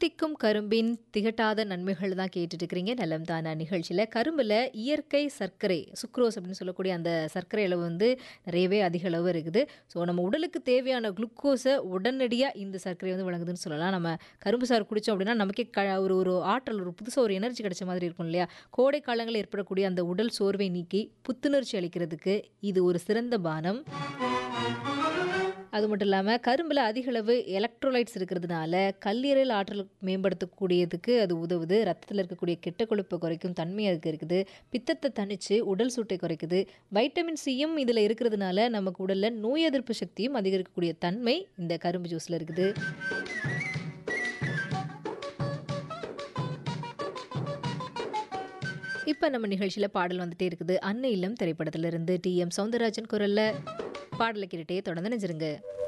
தித்திக்கும் கரும்பின் திகட்டாத நன்மைகள் தான் கேட்டுட்டு இருக்கிறீங்க நலம் தானா நிகழ்ச்சியில் கரும்பில் இயற்கை சர்க்கரை சுக்ரோஸ் அப்படின்னு சொல்லக்கூடிய அந்த சர்க்கரை அளவு வந்து நிறையவே அதிக அளவு இருக்குது ஸோ நம்ம உடலுக்கு தேவையான குளுக்கோஸை உடனடியாக இந்த சர்க்கரை வந்து வழங்குதுன்னு சொல்லலாம் நம்ம கரும்பு சாறு குடித்தோம் அப்படின்னா நமக்கே க ஒரு ஒரு ஆற்றல் ஒரு புதுசாக ஒரு எனர்ஜி கிடைச்ச மாதிரி இருக்கும் இல்லையா கோடை காலங்களில் ஏற்படக்கூடிய அந்த உடல் சோர்வை நீக்கி புத்துணர்ச்சி அளிக்கிறதுக்கு இது ஒரு சிறந்த பானம் அது மட்டும் இல்லாமல் கரும்பில் அதிக அளவு எலக்ட்ரோலைட்ஸ் இருக்கிறதுனால கல்லீரல் ஆற்றல் மேம்படுத்தக்கூடியதுக்கு அது உதவுது ரத்தத்தில் இருக்கக்கூடிய கெட்ட கொழுப்பை குறைக்கும் தன்மை அதுக்கு இருக்குது பித்தத்தை தணித்து உடல் சூட்டை குறைக்குது வைட்டமின் சியும் இதில் இருக்கிறதுனால நமக்கு உடலில் நோய் எதிர்ப்பு சக்தியும் அதிகரிக்கக்கூடிய தன்மை இந்த கரும்பு ஜூஸில் இருக்குது இப்போ நம்ம நிகழ்ச்சியில் பாடல் வந்துட்டே இருக்குது அன்னை இல்லம் திரைப்படத்திலிருந்து டி எம் சவுந்தரராஜன் குரலில் பாடலை கேட்டுட்டே தொடர்ந்து நினைச்சிருங்க